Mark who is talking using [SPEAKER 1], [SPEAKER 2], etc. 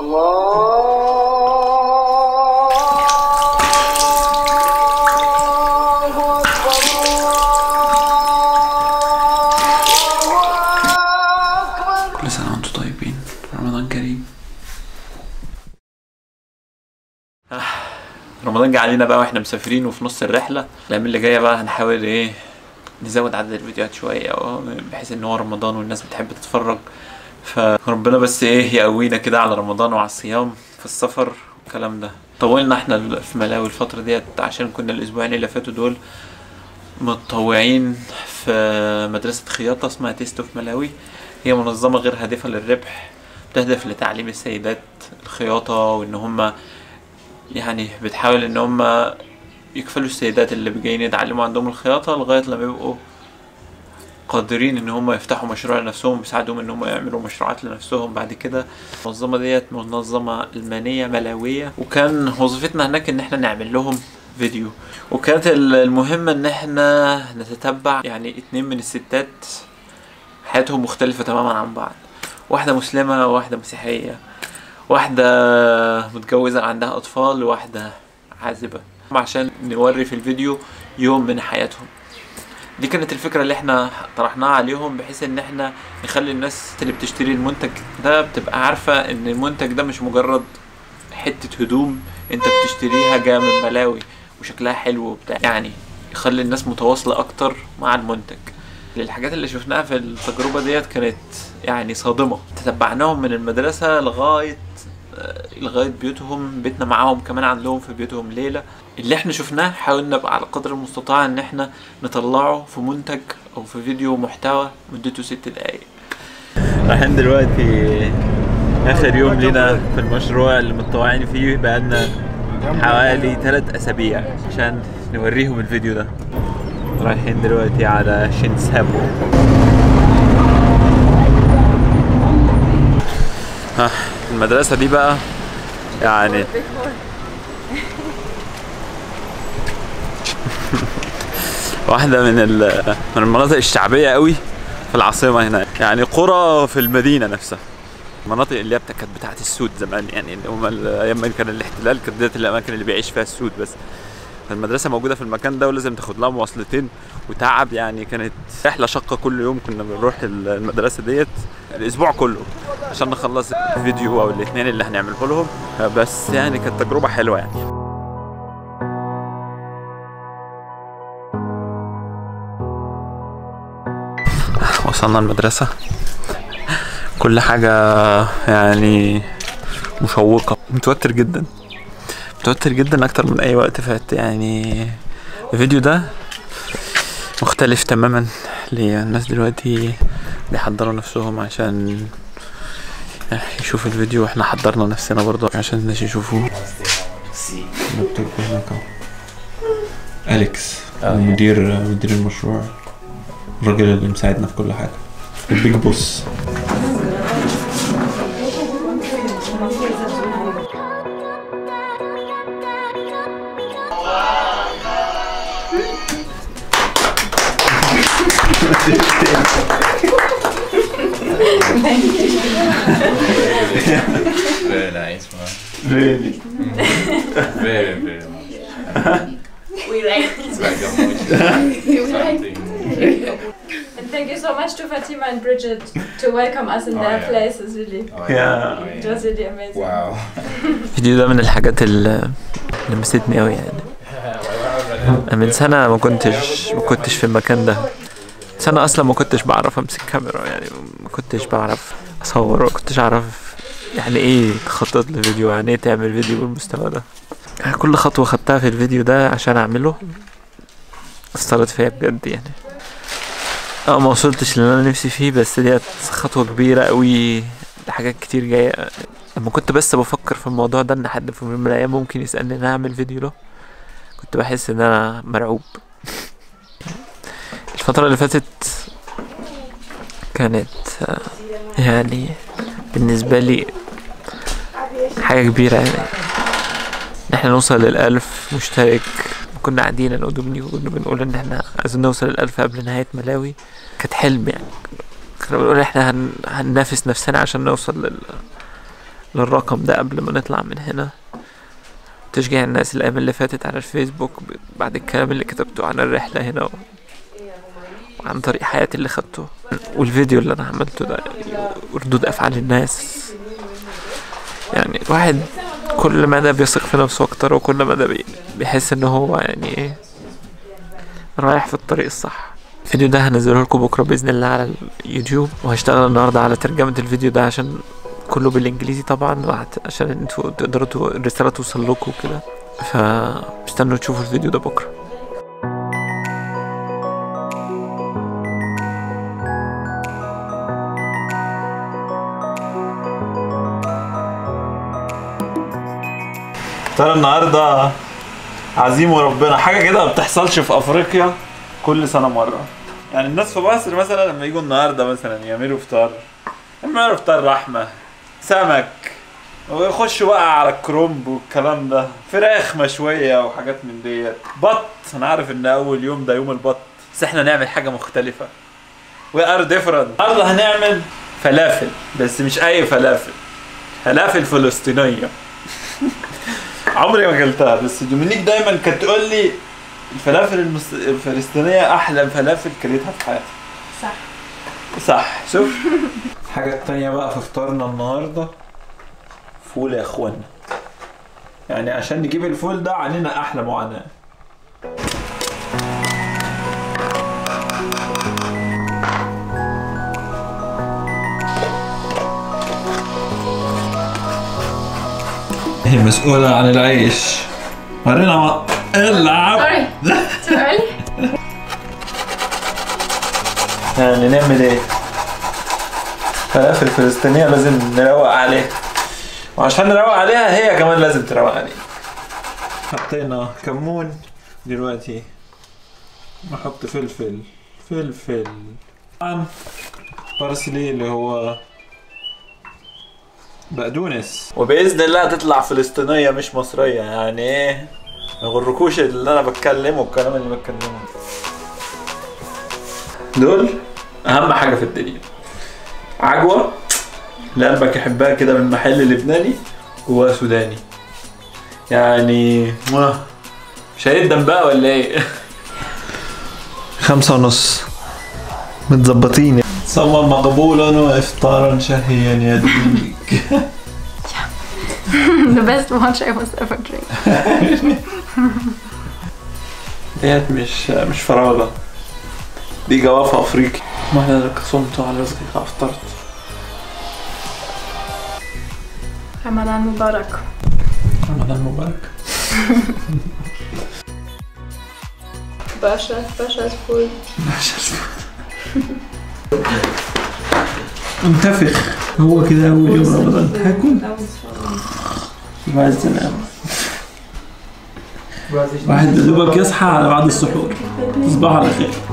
[SPEAKER 1] الله أكبر الله أكبر
[SPEAKER 2] كل سنة وانتم طيبين رمضان كريم رمضان جه علينا بقى واحنا مسافرين وفي نص الرحلة الأيام اللي جاية بقى هنحاول ايه نزود عدد الفيديوهات شوية أو بحيث ان هو رمضان والناس بتحب تتفرج فربنا بس ايه يقوينا كده على رمضان وعلى الصيام في السفر والكلام ده طولنا احنا في ملاوي الفترة ديت عشان كنا الأسبوعين اللي فاتوا دول متطوعين في مدرسة خياطة اسمها تيستو في ملاوي هي منظمة غير هادفة للربح تهدف لتعليم السيدات الخياطة وإن هم يعني بتحاول إن هم يكفلوا السيدات اللي جايين يتعلموا عندهم الخياطة لغاية لما يبقوا قادرين ان هم يفتحوا مشروع لنفسهم بيساعدهم ان هم يعملوا مشروعات لنفسهم بعد كده المنظمه ديت منظمه المانيه ملاويه وكان وظيفتنا هناك ان احنا نعمل لهم فيديو وكانت المهمه ان احنا نتتبع يعني اتنين من الستات حياتهم مختلفه تماما عن بعض واحده مسلمه وواحده مسيحيه واحده متجوزه عندها اطفال وواحده عازبه عشان نوري في الفيديو يوم من حياتهم دي كانت الفكرة اللي احنا طرحناها عليهم بحيث ان احنا نخلي الناس اللي بتشتري المنتج ده بتبقى عارفة ان المنتج ده مش مجرد حتة هدوم انت بتشتريها جاية من ملاوي وشكلها حلو وبتاع يعني يخلي الناس متواصلة اكتر مع المنتج الحاجات اللي شفناها في التجربة ديت كانت يعني صادمة تتبعناهم من المدرسة لغاية آه، لغاية بيوتهم بيتنا معاهم كمان عندهم في بيوتهم ليلة اللي احنا شفناه حاولنا بقى على قدر المستطاع ان احنا نطلعه في منتج او في فيديو محتوى مدته ست دقايق رايحين دلوقتي اخر يوم لينا في المشروع اللي متطوعين فيه بقالنا حوالي ثلاث اسابيع عشان نوريهم الفيديو ده رايحين دلوقتي على شينسابو ها المدرسة دي بقى يعني واحدة من ال- من المناطق الشعبية قوي في العاصمة هنا يعني قرى في المدينة نفسها المناطق اللي هي بتا- كانت بتاعت السود زمان يعني اللي هم ال- ايام ما كان الاحتلال كانت ديت الاماكن اللي بيعيش فيها السود بس المدرسة موجودة في المكان ده ولازم تاخد لها مواصلتين وتعب يعني كانت رحلة شاقة كل يوم كنا بنروح ال- المدرسة ديت الأسبوع كله عشان نخلص الفيديو أو الاتنين اللي هنعمله لهم بس يعني كانت تجربة حلوة يعني وصلنا المدرسة كل حاجة يعني مشوقة متوتر جدا متوتر جدا أكتر من أي وقت فات يعني الفيديو ده مختلف تماما ليا الناس دلوقتي بيحضروا نفسهم عشان يشوفوا الفيديو واحنا حضرنا نفسنا برضه عشان الناس يشوفوه مكتوب هناك اهو أليكس مدير مدير المشروع الراجل اللي مساعدنا في كل حاجة البيج بوس
[SPEAKER 3] Very nice, man.
[SPEAKER 2] Really?
[SPEAKER 3] Very, very much.
[SPEAKER 4] We like
[SPEAKER 3] It's like a mochi something.
[SPEAKER 4] and thank you so much to Fatima and Bridget to welcome us in
[SPEAKER 3] Oh,
[SPEAKER 4] their
[SPEAKER 3] yeah.
[SPEAKER 4] places really.
[SPEAKER 3] Oh,
[SPEAKER 2] Yeah.
[SPEAKER 4] It was really amazing.
[SPEAKER 3] Wow.
[SPEAKER 2] الفيديو ده من الحاجات اللي لمستني قوي يعني أنا من سنة ما كنتش ما كنتش في المكان ده سنة أصلا ما كنتش بعرف أمسك كاميرا يعني ما كنتش بعرف أصور ما كنتش أعرف يعني إيه تخطط لفيديو يعني إيه تعمل فيديو بالمستوى ده كل خطوة خدتها في الفيديو ده عشان أعمله أثرت فيا بجد يعني اه ما وصلتش اللي انا نفسي فيه بس ديت خطوة كبيرة قوي لحاجات كتير جاية لما كنت بس بفكر في الموضوع ده ان حد في يوم من الايام ممكن يسألني ان انا اعمل فيديو له كنت بحس ان انا مرعوب الفترة اللي فاتت كانت آه، يعني بالنسبة لي حاجة كبيرة يعني ان احنا نوصل للألف مشترك كنا قاعدين انا ودومني وكنا بنقول ان احنا عايزين نوصل للألف قبل نهاية ملاوي كانت حلم يعني كنا بنقول احنا هن... هننافس نفسنا عشان نوصل لل... للرقم ده قبل ما نطلع من هنا تشجيع الناس الأيام اللي فاتت على الفيسبوك ب- بعد الكلام اللي كتبته عن الرحلة هنا و... وعن طريق حياتي اللي خدته والفيديو اللي أنا عملته ده يعني وردود أفعال الناس يعني الواحد كل مدى بيثق في نفسه أكتر وكل مدى بي... بيحس إن هو يعني إيه رايح في الطريق الصح الفيديو ده هنزله لكم بكرة بإذن الله على اليوتيوب وهشتغل النهاردة على ترجمة الفيديو ده عشان كله بالانجليزي طبعا وهت- عشان انتوا تقدروا تو- الرسالة توصل لكم كده فاستنوا تشوفوا الفيديو ده بكرة ترى النهارده عظيم وربنا حاجه كده ما بتحصلش في افريقيا كل سنه مره يعني الناس في مصر مثلا لما يجوا النهارده مثلا يعملوا فطار يعملوا فطار لحمه سمك ويخشوا بقى على الكرومب والكلام ده فراخ مشويه وحاجات من ديت بط انا عارف ان اول يوم ده يوم البط بس احنا نعمل حاجه مختلفه وي ار ديفرنت النهارده هنعمل فلافل بس مش اي فلافل فلافل فلسطينيه عمري ما اكلتها بس دومينيك دايما كانت تقول لي الفلافل المس... الفلسطينيه احلى فلافل كليتها في حياتي
[SPEAKER 4] صح
[SPEAKER 2] صح شوف الحاجة التانية بقى في فطارنا النهاردة فول يا اخوانا يعني عشان نجيب الفول ده علينا احلى معاناة هي مسؤولة عن العيش ورينا ما العب
[SPEAKER 4] Sorry. Too early?
[SPEAKER 2] يعني نعمل ايه؟ فلافل فلسطينية لازم نروق عليها وعشان نروق عليها هي كمان لازم تروق عليها حطينا كمون دلوقتي نحط فلفل فلفل طبعا بارسلي اللي هو بقدونس وباذن الله تطلع فلسطينيه مش مصريه يعني ايه ما يغركوش اللي انا بتكلمه والكلام اللي بتكلمه دول اهم حاجه في الدنيا عجوه اللي قلبك يحبها كده من محل لبناني جواها سوداني يعني ما مش هيقدم بقى ولا ايه خمسة ونص متظبطين صوم مقبولا وافطارا شهيا يديك
[SPEAKER 4] the best watch I was ever drink.
[SPEAKER 2] ديت مش مش فراولة دي جوافة افريقي ما لك صمت على رزقك افطرت
[SPEAKER 4] Ramadan Mubarak.
[SPEAKER 2] رمضان مبارك
[SPEAKER 4] Basha, Basha's food.
[SPEAKER 2] منتفخ هو كده اول يوم رمضان هاكل وعايز انام واحد يا دوبك يصحى على بعد السحور تصبحوا على خير